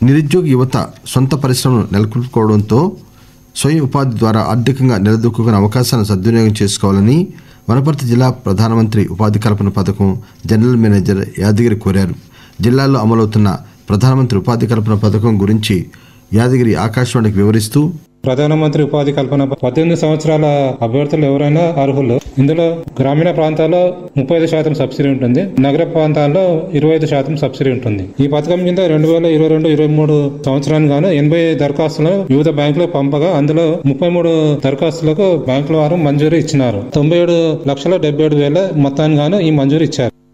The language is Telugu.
నిరుద్యోగి యువత సొంత పరిశ్రమను నెలకొల్పుకోవడంతో స్వయం ఉపాధి ద్వారా ఆర్థికంగా నిలదొక్కునే అవకాశాలను సద్వినియోగం చేసుకోవాలని వనపర్తి జిల్లా ప్రధానమంత్రి ఉపాధి కల్పన పథకం జనరల్ మేనేజర్ యాదగిరి కోరారు జిల్లాలో అమలవుతున్న ప్రధానమంత్రి ఉపాధి కల్పన పథకం గురించి యాదగిరి ఆకాశవాణికి వివరిస్తూ ప్రధానమంత్రి ఉపాధి కల్పన పద్దెనిమిది సంవత్సరాల అభ్యర్థులు ఎవరైనా అర్హులు ఇందులో గ్రామీణ ప్రాంతాల్లో ముప్పై ఐదు శాతం సబ్సిడీ ఉంటుంది నగర ప్రాంతాల్లో ఇరవై ఐదు శాతం సబ్సిడీ ఉంటుంది ఈ పథకం కింద రెండు వేల ఇరవై రెండు ఇరవై మూడు సంవత్సరానికి గాను ఎనభై దరఖాస్తులను వివిధ బ్యాంకులకు పంపగా అందులో ముప్పై మూడు దరఖాస్తులకు బ్యాంకుల వారు మంజూరు ఇచ్చినారు తొంభై ఏడు లక్షల డెబ్బై ఏడు వేల మొత్తానికి గాను ఈ మంజూరు ఇచ్చారు